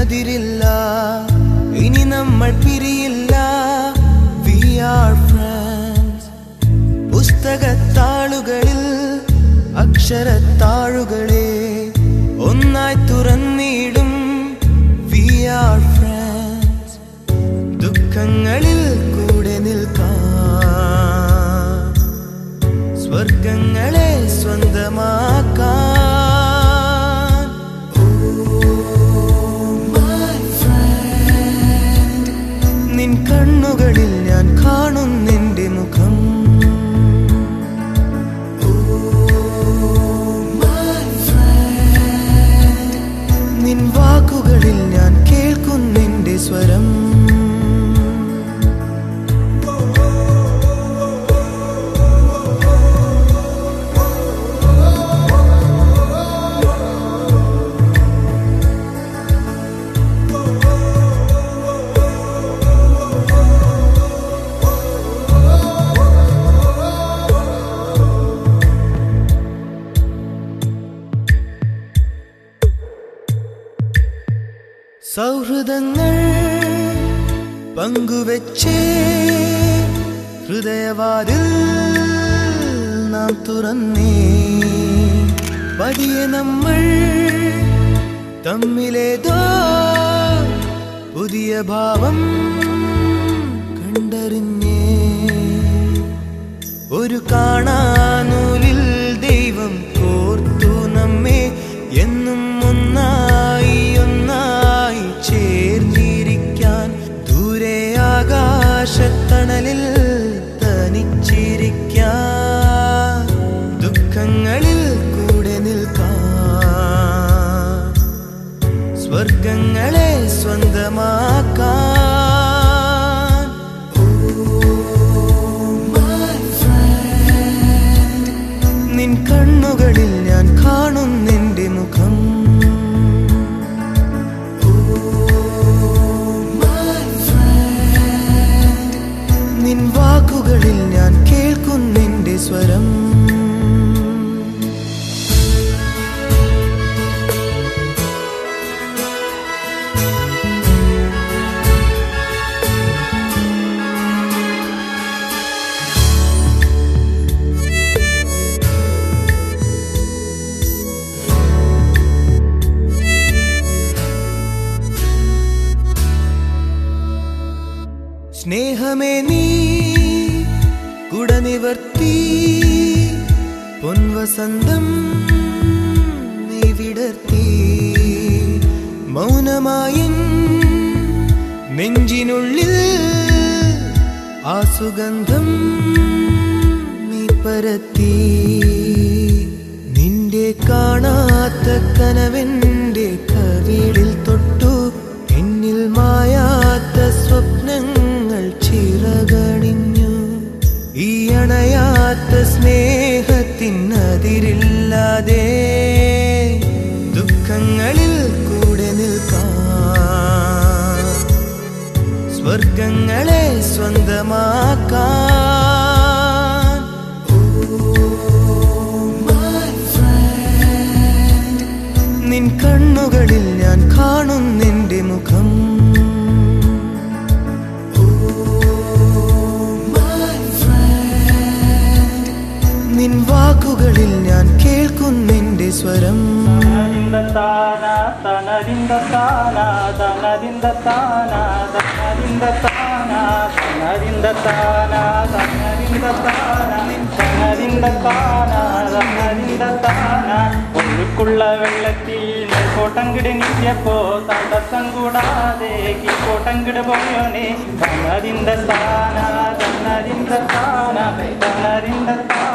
എതിരില്ല ഇനി നമ്മൾ പിരിയില്ല വി ആർ ഫ്രണ്ട്സ് പുസ്തകത്താളുകളിൽ അക്ഷരത്താളുകളെ ഒന്നായി തുറന്നിടും വി ആർ ഫ്രണ്ട്സ് ദുഃഖങ്ങളിൽ കൂടെ നിൽക്കാം സ്വർഗങ്ങളെ സ്വന്തമാക്കാൻ നിൻ കണ്ണുകളിൽ ഞാൻ കാണും നിന്റെ മുഖം നിൻ വാക്കുകളിൽ ഞാൻ കേൾക്കും നിന്റെ സ്വരം സൗഹൃദങ്ങൾ പങ്കുവെച്ചേ ഹൃദയവാതിൽ നാം തുറന്നേ പതിയെ നമ്മൾ തമ്മിലേതോ പുതിയ ഭാവം കണ്ടറിഞ്ഞേ ഒരു കാണാനൂലിൽ ദൈവം കോർത്തു നമ്മെ എന്നും ഒന്നായി ഒന്നായി ചേർന്നിരിക്കാൻ ദൂരെ ആകാശത്തണലിൽ തനിച്ചിരിക്കാൻ ദുഃഖങ്ങളിൽ കൂടെ നിൽക്കാൻ സ്വർഗങ്ങളെ സ്വന്തമാക്കാൻ നിൻ കണ്ണുകളിൽ ഞാൻ കാണും നിന്റെ മുഖം നിൻ വാക്കുകളിൽ ഞാൻ കേൾക്കും നിന്റെ സ്വരം സ്നേഹമേ നീ കുടനിവർത്തി പൊൻവസന്തം നീ വിടർത്തി മൗനമായിൻ നെഞ്ചിനുള്ളിൽ ആ സുഗന്ധം നീ പരത്തി നിന്റെ കാണാത്ത കനവെന്റെ കവിളിൽ തൊട്ടു എന്നിൽ മായാത്ത സ്വപ്നങ്ങൾ ചിറകണിഞ്ഞു ഈ അണയാത്ത സ്നേഹത്തിനതിരില്ലാതെ ദുഃഖങ്ങളിൽ കൂടെ നിൽക്കാൻ സ്വർഗങ്ങളെ സ്വന്തമാക്കാൻ നിൻ കണ്ണുകളിൽ ഞാൻ കാണും നിന്റെ മുഖം നിൻ വാക്കുകളിൽ ഞാൻ കേൾക്കും നിന്റെ സ്വരം തനതിന്ദ താന തനതിന്ദ താന തനതിന്ദ താന തനതിന്ദ താന തനതിന്ദ താന തനതിന്ദ താന തനതിന്ത താന തനതിന്ത താന ഒഴുക്കുള്ള വെള്ളത്തിൽ കോട്ടങ്കിട് നിത്യപ്പോ തടസ്സം കൂടാതെ കോട്ടങ്കിട് പോയോനെ തനതിന്ത താന തനതിന്ത താന തനതിന്ത താന